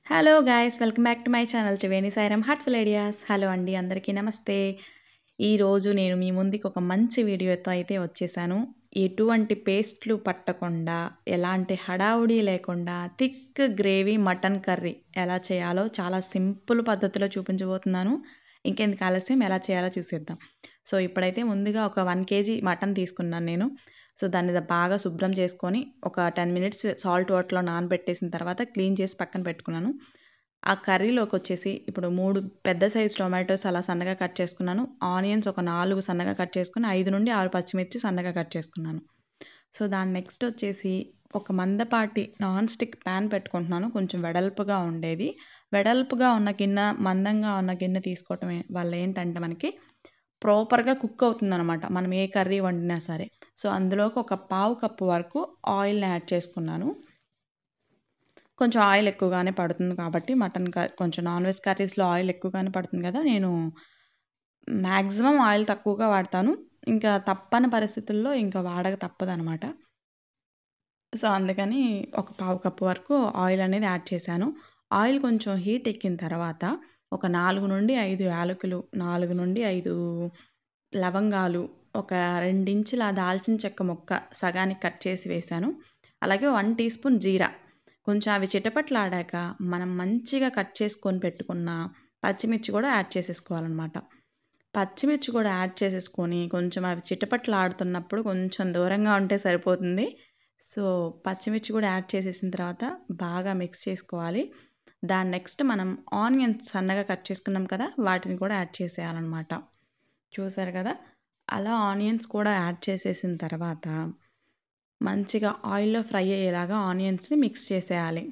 hello guys welcome back to my channel Triveni Sairam heartful ideas hello అండి అందరికీ నమస్తే ఈరోజు నేను మీ ముందుకు ఒక మంచి వీడియోతో అయితే వచ్చేసాను ఎటువంటి పేస్ట్లు పట్టకుండా ఎలాంటి హడావుడి లేకుండా థిక్ గ్రేవీ మటన్ కర్రీ ఎలా చేయాలో చాలా సింపుల్ పద్ధతిలో చూపించబోతున్నాను ఇంకెందుకు ఆలస్యం ఎలా చేయాలో చూసేద్దాం సో ఇప్పుడైతే ముందుగా ఒక వన్ కేజీ మటన్ తీసుకున్నాను నేను సో దాన్ని బాగా శుభ్రం చేసుకొని ఒక టెన్ మినిట్స్ సాల్ట్ వాటర్లో నానబెట్టేసిన తర్వాత క్లీన్ చేసి పక్కన పెట్టుకున్నాను ఆ కర్రీలోకి వచ్చేసి ఇప్పుడు మూడు పెద్ద సైజ్ టొమాటోస్ అలా సన్నగా కట్ చేసుకున్నాను ఆనియన్స్ ఒక నాలుగు సన్నగా కట్ చేసుకుని ఐదు నుండి ఆరు పచ్చిమిర్చి సన్నగా కట్ చేసుకున్నాను సో దాని నెక్స్ట్ వచ్చేసి ఒక మందపాటి నాన్ స్టిక్ ప్యాన్ పెట్టుకుంటున్నాను కొంచెం వెడల్పుగా ఉండేది వెడల్పుగా ఉన్న గిన్నె మందంగా ఉన్న గిన్నె తీసుకోవటం వల్ల ఏంటంటే మనకి ప్రాపర్గా కుక్ అవుతుంది అనమాట మనం ఏ కర్రీ వండినా సరే సో అందులోకి ఒక పావు కప్పు వరకు ఆయిల్ని యాడ్ చేసుకున్నాను కొంచెం ఆయిల్ ఎక్కువగానే పడుతుంది కాబట్టి మటన్ కర్రీ కొంచెం నాన్ వెజ్ కర్రీస్లో ఆయిల్ ఎక్కువగానే పడుతుంది కదా నేను మ్యాక్సిమం ఆయిల్ తక్కువగా వాడతాను ఇంకా తప్పని పరిస్థితుల్లో ఇంకా వాడక తప్పదనమాట సో అందుకని ఒక పావు కప్పు వరకు ఆయిల్ అనేది యాడ్ చేశాను ఆయిల్ కొంచెం హీట్ ఎక్కిన తర్వాత ఒక నాలుగు నుండి ఐదు యాలకులు నాలుగు నుండి ఐదు లవంగాలు ఒక రెండించుల దాల్చిన చెక్క మొక్క సగానికి కట్ చేసి వేశాను అలాగే వన్ టీ స్పూన్ జీరా కొంచెం అవి చిటపట్లాడాక మనం మంచిగా కట్ చేసుకొని పెట్టుకున్న పచ్చిమిర్చి కూడా యాడ్ చేసేసుకోవాలన్నమాట పచ్చిమిర్చి కూడా యాడ్ చేసేసుకొని కొంచెం అవి చిటపట్లాడుతున్నప్పుడు కొంచెం దూరంగా ఉంటే సరిపోతుంది సో పచ్చిమిర్చి కూడా యాడ్ చేసేసిన తర్వాత బాగా మిక్స్ చేసుకోవాలి దాని నెక్స్ట్ మనం ఆనియన్స్ సన్నగా కట్ చేసుకున్నాం కదా వాటిని కూడా యాడ్ చేసేయాలన్నమాట చూసారు కదా అలా ఆనియన్స్ కూడా యాడ్ చేసేసిన తర్వాత మంచిగా ఆయిల్లో ఫ్రై అయ్యేలాగా ఆనియన్స్ని మిక్స్ చేసేయాలి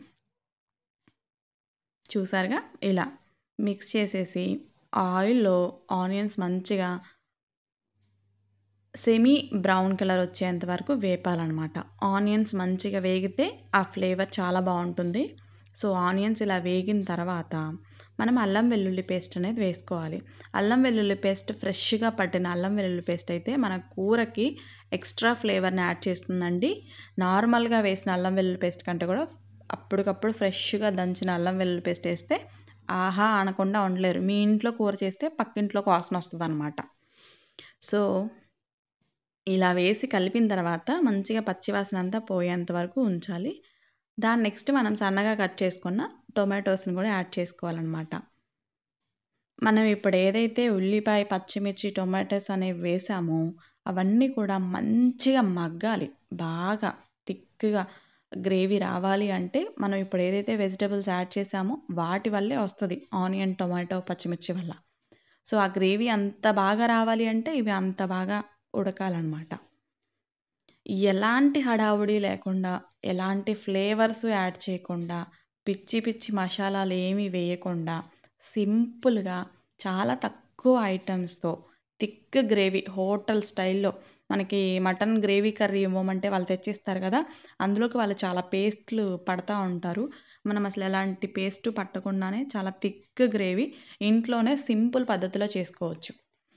చూసారుగా ఇలా మిక్స్ చేసేసి ఆయిల్లో ఆనియన్స్ మంచిగా సెమీ బ్రౌన్ కలర్ వచ్చేంత వరకు వేపాలన్నమాట ఆనియన్స్ మంచిగా వేగితే ఆ ఫ్లేవర్ చాలా బాగుంటుంది సో ఆనియన్స్ ఇలా వేగిన తర్వాత మనం అల్లం వెల్లుల్లి పేస్ట్ అనేది వేసుకోవాలి అల్లం వెల్లుల్లి పేస్ట్ ఫ్రెష్గా పట్టిన అల్లం వెల్లుల్లి పేస్ట్ అయితే మన కూరకి ఎక్స్ట్రా ఫ్లేవర్ని యాడ్ చేస్తుందండి నార్మల్గా వేసిన అల్లం వెల్లుల్లి పేస్ట్ కంటే కూడా అప్పటికప్పుడు ఫ్రెష్గా దంచిన అల్లం వెల్లుల్లి పేస్ట్ వేస్తే ఆహా అనకుండా ఉండలేరు మీ ఇంట్లో కూర చేస్తే పక్కింట్లోకి వాసన వస్తుంది అనమాట సో ఇలా వేసి కలిపిన తర్వాత మంచిగా పచ్చివాసన అంతా పోయేంత వరకు ఉంచాలి దాని నెక్స్ట్ మనం సన్నగా కట్ చేసుకున్న టొమాటోస్ని కూడా యాడ్ చేసుకోవాలన్నమాట మనం ఇప్పుడు ఏదైతే ఉల్లిపాయ పచ్చిమిర్చి టొమాటోస్ అనేవి వేసామో అవన్నీ కూడా మంచిగా మగ్గాలి బాగా థిక్గా గ్రేవీ రావాలి అంటే మనం ఇప్పుడు ఏదైతే వెజిటబుల్స్ యాడ్ చేసామో వాటి వల్లే వస్తుంది ఆనియన్ టొమాటో పచ్చిమిర్చి వల్ల సో ఆ గ్రేవీ అంత బాగా రావాలి అంటే ఇవి అంత బాగా ఉడకాలన్నమాట ఎలాంటి హడావుడి లేకుండా ఎలాంటి ఫ్లేవర్స్ యాడ్ చేయకుండా పిచ్చి పిచ్చి మసాలాలు ఏమీ వేయకుండా సింపుల్గా చాలా తక్కువ ఐటమ్స్తో థిక్ గ్రేవీ హోటల్ స్టైల్లో మనకి మటన్ గ్రేవీ కర్రీ ఇవ్వమంటే వాళ్ళు తెచ్చిస్తారు కదా అందులోకి వాళ్ళు చాలా పేస్ట్లు పడతా ఉంటారు మనం అసలు ఎలాంటి పేస్ట్ పట్టకుండానే చాలా థిక్ గ్రేవీ ఇంట్లోనే సింపుల్ పద్ధతిలో చేసుకోవచ్చు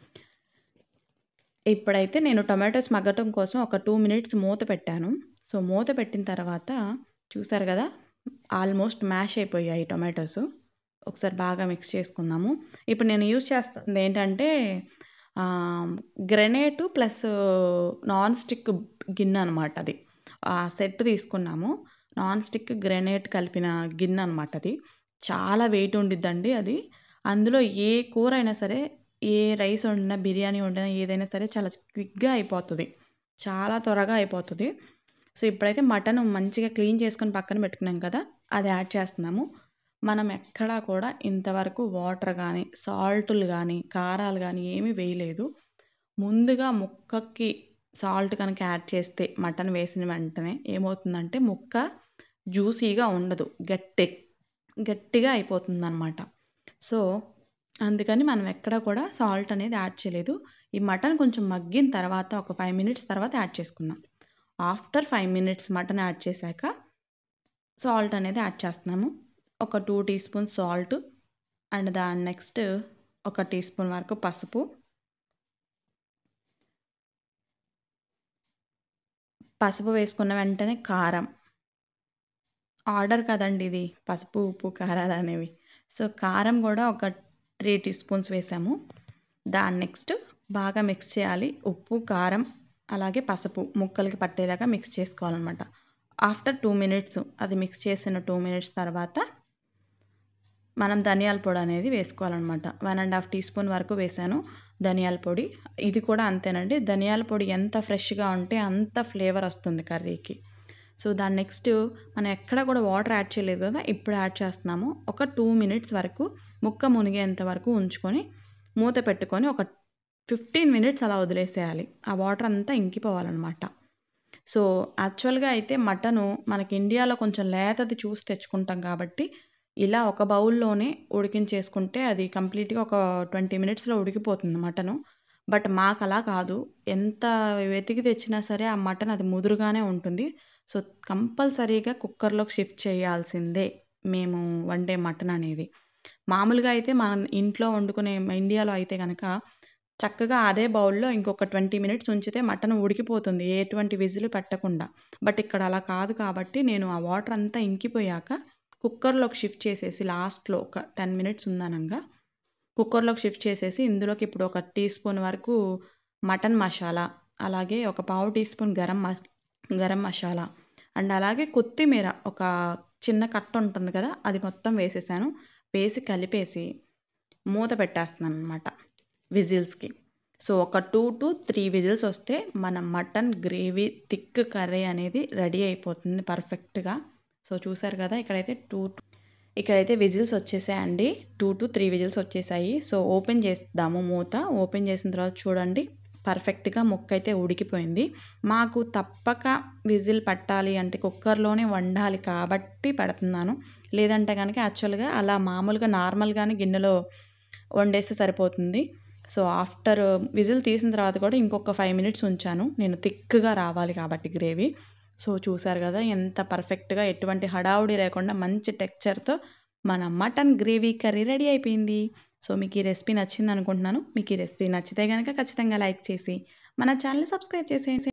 ఇప్పుడైతే నేను టొమాటోస్ మగ్గటం కోసం ఒక టూ మినిట్స్ మూత పెట్టాను సో మూత పెట్టిన తర్వాత చూసారు కదా ఆల్మోస్ట్ మ్యాష్ అయిపోయాయి టొమాటోస్ ఒకసారి బాగా మిక్స్ చేసుకుందాము ఇప్పుడు నేను యూజ్ చేస్తుంది ఏంటంటే గ్రెనేటు ప్లస్ నాన్ స్టిక్ గిన్నె అనమాట అది ఆ సెట్ తీసుకున్నాము నాన్ స్టిక్ గ్రెనేట్ కలిపిన గిన్నె అనమాట అది చాలా వెయిట్ ఉండిద్దండి అది అందులో ఏ కూర అయినా సరే ఏ రైస్ వండినా బిర్యానీ వండినా ఏదైనా సరే చాలా క్విక్గా అయిపోతుంది చాలా త్వరగా అయిపోతుంది సో ఇప్పుడైతే మటన్ మంచిగా క్లీన్ చేసుకొని పక్కన పెట్టుకున్నాం కదా అది యాడ్ చేస్తున్నాము మనం ఎక్కడా కూడా ఇంతవరకు వాటర్ కానీ సాల్టులు కానీ కారాలు కానీ ఏమీ వేయలేదు ముందుగా ముక్కకి సాల్ట్ కనుక యాడ్ చేస్తే మటన్ వేసిన వెంటనే ఏమవుతుందంటే ముక్క జ్యూసీగా ఉండదు గట్టి గట్టిగా అయిపోతుంది అనమాట సో అందుకని మనం ఎక్కడ కూడా సాల్ట్ అనేది యాడ్ చేయలేదు ఈ మటన్ కొంచెం మగ్గిన తర్వాత ఒక ఫైవ్ మినిట్స్ తర్వాత యాడ్ చేసుకున్నాం after five minutes mutton add చేశాక సాల్ట్ అనేది యాడ్ చేస్తున్నాము ఒక two teaspoon salt and దాని నెక్స్ట్ ఒక టీ స్పూన్ వరకు పసుపు పసుపు వేసుకున్న వెంటనే కారం ఆర్డర్ కదండి ఇది పసుపు ఉప్పు కారాలు అనేవి సో కారం కూడా ఒక త్రీ టీ స్పూన్స్ వేసాము దాన్ని నెక్స్ట్ బాగా మిక్స్ చేయాలి ఉప్పు కారం అలాగే పసుపు ముక్కలకి పట్టేలాగా మిక్స్ చేసుకోవాలన్నమాట ఆఫ్టర్ టూ మినిట్స్ అది మిక్స్ చేసిన టూ మినిట్స్ తర్వాత మనం ధనియాల పొడి అనేది వేసుకోవాలన్నమాట one and half teaspoon వరకు వేసాను ధనియాల పొడి ఇది కూడా అంతేనండి ధనియాల పొడి ఎంత ఫ్రెష్గా ఉంటే అంత ఫ్లేవర్ వస్తుంది కర్రీకి సో దాని నెక్స్ట్ మనం ఎక్కడ కూడా వాటర్ యాడ్ చేయలేదు కదా ఇప్పుడు యాడ్ చేస్తున్నాము ఒక టూ మినిట్స్ వరకు ముక్క మునిగేంత వరకు ఉంచుకొని మూత పెట్టుకొని ఒక ఫిఫ్టీన్ మినిట్స్ అలా వదిలేసేయాలి ఆ వాటర్ అంతా ఇంకిపోవాలన్నమాట సో యాక్చువల్గా అయితే మటను మనకి ఇండియాలో కొంచెం లేతది చూసి తెచ్చుకుంటాం కాబట్టి ఇలా ఒక బౌల్లోనే ఉడికించేసుకుంటే అది కంప్లీట్గా ఒక ట్వంటీ మినిట్స్లో ఉడికిపోతుంది మటను బట్ మాకు అలా కాదు ఎంత వెతికి తెచ్చినా సరే ఆ మటన్ అది ముదురుగానే ఉంటుంది సో కంపల్సరీగా కుక్కర్లోకి షిఫ్ట్ చేయాల్సిందే మేము వండే మటన్ అనేది మామూలుగా అయితే మనం ఇంట్లో వండుకునే ఇండియాలో అయితే కనుక చక్కగా అదే బౌల్లో ఇంకొక ట్వంటీ మినిట్స్ ఉంచితే మటన్ ఉడికిపోతుంది ఎటువంటి విజిల్ పెట్టకుండా బట్ ఇక్కడ అలా కాదు కాబట్టి నేను ఆ వాటర్ అంతా ఇంకిపోయాక కుక్కర్లోకి షిఫ్ట్ చేసేసి లాస్ట్లో ఒక టెన్ మినిట్స్ ఉందనంగా కుక్కర్లోకి షిఫ్ట్ చేసేసి ఇందులోకి ఇప్పుడు ఒక టీ స్పూన్ వరకు మటన్ మసాలా అలాగే ఒక పావు teaspoon garam garam masala and అలాగే కొత్తిమీర ఒక చిన్న కట్ట ఉంటుంది కదా అది మొత్తం వేసేసాను వేసి కలిపేసి మూత పెట్టేస్తున్నాను అనమాట విజిల్స్కి సో ఒక టూ టు త్రీ విజిల్స్ వస్తే మన మటన్ గ్రేవీ థిక్ కర్రీ అనేది రెడీ అయిపోతుంది పర్ఫెక్ట్గా సో చూసారు కదా ఇక్కడైతే టూ ఇక్కడైతే విజిల్స్ వచ్చేసాయండి టూ టు త్రీ విజిల్స్ వచ్చేసాయి సో ఓపెన్ చేద్దాము మూత ఓపెన్ చేసిన తర్వాత చూడండి పర్ఫెక్ట్గా ముక్క అయితే ఉడికిపోయింది మాకు తప్పక విజిల్ పట్టాలి అంటే కుక్కర్లోనే వండాలి కాబట్టి పెడుతున్నాను లేదంటే కనుక యాక్చువల్గా అలా మామూలుగా నార్మల్గానే గిన్నెలో వండేస్తే సరిపోతుంది సో ఆఫ్టర్ విజిల్ తీసిన తర్వాత కూడా ఇంకొక ఫైవ్ మినిట్స్ ఉంచాను నేను థిక్గా రావాలి కాబట్టి గ్రేవీ సో చూసారు కదా ఎంత పర్ఫెక్ట్గా ఎటువంటి హడావుడి లేకుండా మంచి టెక్చర్తో మన మటన్ గ్రేవీ కర్రీ రెడీ అయిపోయింది సో మీకు ఈ రెసిపీ నచ్చింది అనుకుంటున్నాను మీకు ఈ రెసిపీ నచ్చితే కనుక ఖచ్చితంగా లైక్ చేసి మన ఛానల్ సబ్స్క్రైబ్ చేసేయండి